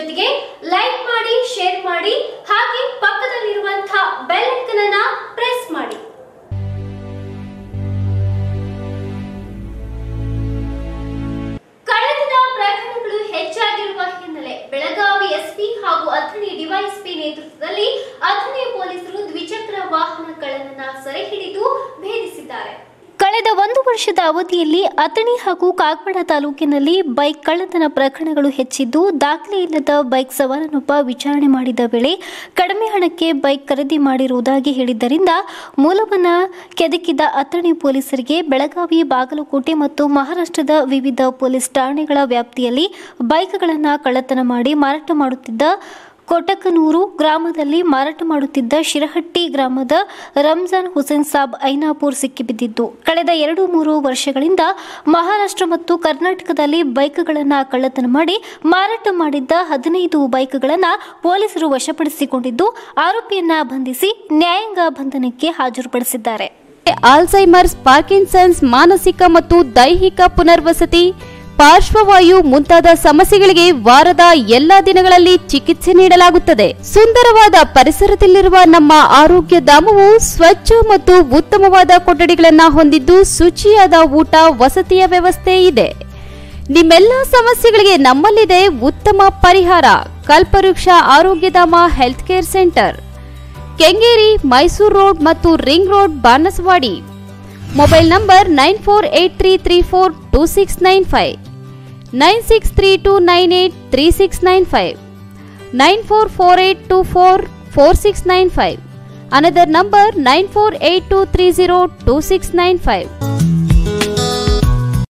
ಜೊತೆಗೆ ಲೈಕ್ ಮಾಡಿ ಶೇರ್ ಮಾಡಿ ಹಾಗೆ ಪಕ್ಕದಲ್ಲಿರುವಂತಹ ಬೆಲ್ ಐಕನ್ ಅನ್ನ ಪ್ರೆಸ್ ಮಾಡಿ ಕಳೆದ ಪ್ರಕರಣಗಳು ಹೆಚ್ಚಾಗಿರುವ ಹಿನ್ನೆಲೆ ಬೆಳಗಾವಿ ಎಸ್ಪಿ ಹಾಗೂ ಅಥಣಿ ಡಿವೈಎಸ್ಪಿ ನೇತೃತ್ವದಲ್ಲಿ ಅಥಣಿ ಪೊಲೀಸರು ದ್ವಿಚಕ್ರ ವಾಹನ ಕಳ್ಳನನ್ನ ಸೆರೆ ಹಿಡಿದು ಭೇದಿಸಿದ್ದಾರೆ ಕಳೆದ ಒಂದು ವರ್ಷದ ಅವಧಿಯಲ್ಲಿ ಅಥಣಿ ಹಾಗೂ ಕಾಗವಾಡ ತಾಲೂಕಿನಲ್ಲಿ ಬೈಕ್ ಕಳ್ಳತನ ಪ್ರಕರಣಗಳು ಹೆಚ್ಚಿದ್ದು ದಾಖಲೆ ಇಲ್ಲದ ಬೈಕ್ ಸವಾರನೊಬ್ಬ ವಿಚಾರಣೆ ಮಾಡಿದ ವೇಳೆ ಕಡಿಮೆ ಹಣಕ್ಕೆ ಬೈಕ್ ಖರೀದಿ ಮಾಡಿರುವುದಾಗಿ ಹೇಳಿದ್ದರಿಂದ ಮೂಲವನ್ನ ಕೆದಕಿದ ಅಥಣಿ ಪೊಲೀಸರಿಗೆ ಬೆಳಗಾವಿ ಬಾಗಲಕೋಟೆ ಮತ್ತು ಮಹಾರಾಷ್ಟ್ರದ ವಿವಿಧ ಪೊಲೀಸ್ ಠಾಣೆಗಳ ವ್ಯಾಪ್ತಿಯಲ್ಲಿ ಬೈಕ್ಗಳನ್ನು ಕಳ್ಳತನ ಮಾಡಿ ಮಾರಾಟ ಮಾಡುತ್ತಿದ್ದ ಕೊಟಕನೂರು ಗ್ರಾಮದಲ್ಲಿ ಮಾರಾಟ ಮಾಡುತ್ತಿದ್ದ ಶಿರಹಟ್ಟಿ ಗ್ರಾಮದ ರಂಜಾನ್ ಹುಸೇನ್ ಸಾಬ್ ಐನಾಪುರ್ ಸಿಕ್ಕಿಬಿದ್ದಿದ್ದು ಕಳೆದ ಎರಡು ಮೂರು ವರ್ಷಗಳಿಂದ ಮಹಾರಾಷ್ಟ್ರ ಮತ್ತು ಕರ್ನಾಟಕದಲ್ಲಿ ಬೈಕ್ಗಳನ್ನು ಕಳ್ಳತನ ಮಾಡಿ ಮಾರಾಟ ಮಾಡಿದ್ದ ಹದಿನೈದು ಬೈಕ್ಗಳನ್ನು ಪೊಲೀಸರು ವಶಪಡಿಸಿಕೊಂಡಿದ್ದು ಆರೋಪಿಯನ್ನ ಬಂಧಿಸಿ ನ್ಯಾಯಾಂಗ ಬಂಧನಕ್ಕೆ ಹಾಜರುಪಡಿಸಿದ್ದಾರೆ ಆಲ್ಝೈಮರ್ಸ್ ಪಾರ್ಕಿನ್ಸನ್ಸ್ ಮಾನಸಿಕ ಮತ್ತು ದೈಹಿಕ ಪುನರ್ವಸತಿ ಪಾರ್ಶ್ವವಾಯು ಮುಂತಾದ ಸಮಸ್ಯೆಗಳಿಗೆ ವಾರದ ಎಲ್ಲಾ ದಿನಗಳಲ್ಲಿ ಚಿಕಿತ್ಸೆ ನೀಡಲಾಗುತ್ತದೆ ಸುಂದರವಾದ ಪರಿಸರದಲ್ಲಿರುವ ನಮ್ಮ ಆರೋಗ್ಯ ಧಾಮವು ಸ್ವಚ್ಛ ಮತ್ತು ಉತ್ತಮವಾದ ಕೊಠಡಿಗಳನ್ನು ಹೊಂದಿದ್ದು ಶುಚಿಯಾದ ಊಟ ವಸತಿಯ ವ್ಯವಸ್ಥೆ ಇದೆ ನಿಮ್ಮೆಲ್ಲ ಸಮಸ್ಯೆಗಳಿಗೆ ನಮ್ಮಲ್ಲಿದೆ ಉತ್ತಮ ಪರಿಹಾರ Kalpavriksha Arogyadhama health care centre Kengeri Mysuru road ಮತ್ತು ring road Banaswadi mobile number nine four eight three three four two six nine five nine six three two nine eight three six nine five nine four four eight two four four six nine five another number nine four eight two three zero two six nine five